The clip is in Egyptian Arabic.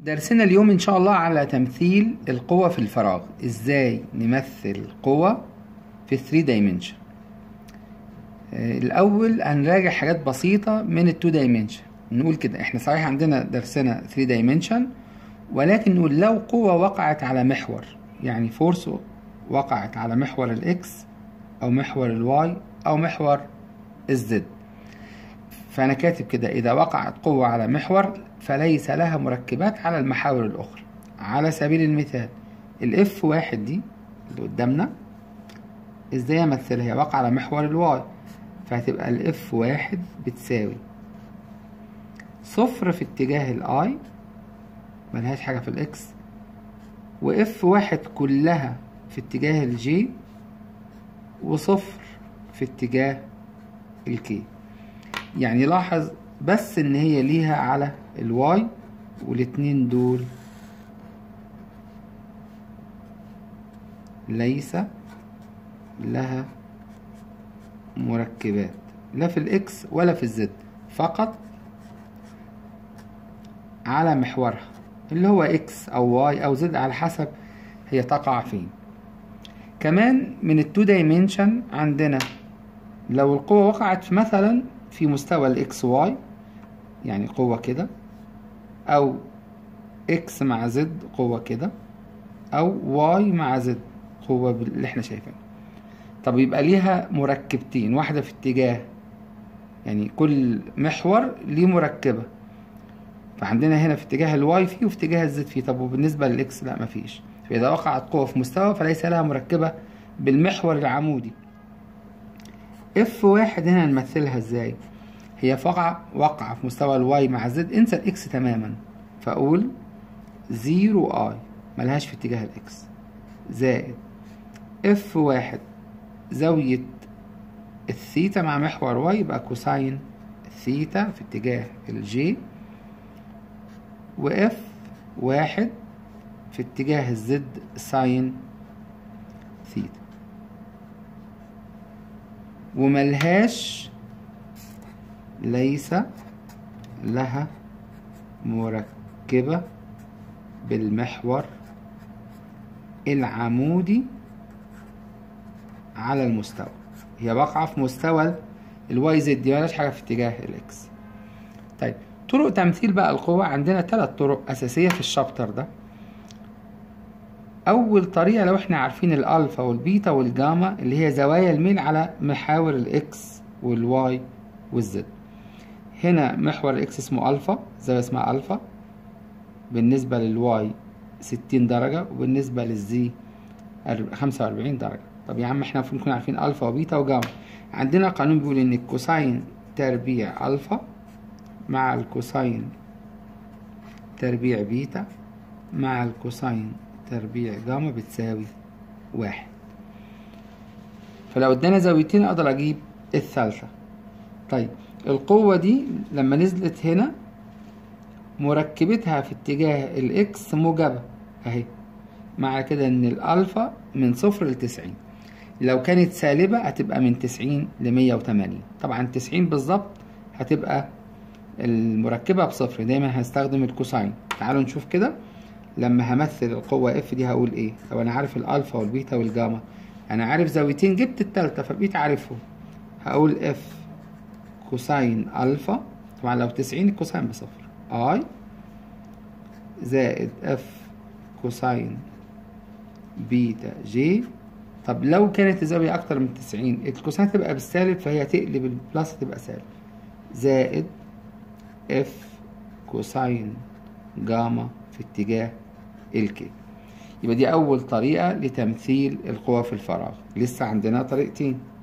درسنا اليوم إن شاء الله على تمثيل القوة في الفراغ إزاي نمثل قوة في 3 dimension آه، الأول هنراجع حاجات بسيطة من ال 2 dimension نقول كده احنا صحيح عندنا درسنا 3 dimension ولكن نقول لو قوة وقعت على محور يعني فورس وقعت على محور الإكس أو محور الواي أو محور الزد فأنا كاتب كده إذا وقعت قوة على محور فليس لها مركبات على المحاور الأخرى على سبيل المثال الاف واحد دي اللي قدامنا ازاي امثلها هي واقعة على محور الواي فهتبقى الاف واحد بتساوي صفر في اتجاه الاي ملهاش حاجة في الاكس واف واحد كلها في اتجاه الجي وصفر في اتجاه الكي يعني لاحظ بس ان هي ليها على الواي والاتنين دول ليس لها مركبات لا في الاكس ولا في الزد فقط على محورها اللي هو اكس او واي او زد على حسب هي تقع فين كمان من التو دايمنشن عندنا لو القوة وقعت في مثلا في مستوى الاكس واي يعني قوة كده او اكس مع زد قوة كده او واي مع زد قوة اللي احنا شايفينها طب يبقى ليها مركبتين واحدة في اتجاه يعني كل محور ليه مركبة فعندنا هنا في اتجاه الواي فيه وفي اتجاه الزد فيه طب وبالنسبة للاكس لا مفيش فإذا وقعت قوة في مستوى فليس لها مركبة بالمحور العمودي اف واحد هنا نمثلها ازاي هي فقع وقع في مستوى الواي مع زد انسى الاكس تماما فاقول زيرو اي ملهاش في اتجاه الاكس زائد اف واحد زاوية الثيتا مع محور واي يبقى كوساين الثيتا في اتجاه الجي واف واحد في اتجاه الزد ساين ثيتا وملهاش ليس لها مركبة بالمحور العمودي على المستوى هي واقعة في مستوى الواي زد دي ملهاش حاجة في اتجاه الاكس طيب طرق تمثيل بقى القوة عندنا ثلاث طرق أساسية في الشابتر ده أول طريقة لو احنا عارفين الألفا والبيتا والجاما اللي هي زوايا الميل على محاور الإكس والواي والزد هنا محور الإكس اسمه ألفا زاوية اسمها ألفا بالنسبة للواي ستين درجة وبالنسبة للزي خمسة وأربعين درجة طب يا عم احنا المفروض نكون عارفين ألفا وبيتا وجاما عندنا قانون بيقول إن الكوساين تربيع ألفا مع الكوساين تربيع بيتا مع الكوساين تربيع جاما بتساوي واحد فلو ادانا زاويتين اقدر اجيب الثالثة طيب القوة دي لما نزلت هنا مركبتها في اتجاه الاكس موجبة اهي مع كده ان الالفا من صفر لتسعين لو كانت سالبة هتبقى من تسعين لمية وتمانين طبعا تسعين بالظبط هتبقى المركبة بصفر دايما هستخدم الكوساين تعالوا نشوف كده لما همثل القوة اف دي هقول ايه لو انا عارف الالفا والبيتا والجاما انا عارف زاويتين جبت التالتة فبقيت عارفهم هقول اف كوساين الفا طبعا لو تسعين الكوساين بصفر اي زائد اف كوساين بيتا جي طب لو كانت الزاوية أكتر من تسعين الكوساين تبقى بالسالب فهي تقلب البلس تبقى سالب زائد اف كوساين جاما في اتجاه الكي يبقى دي أول طريقة لتمثيل القوى في الفراغ لسه عندنا طريقتين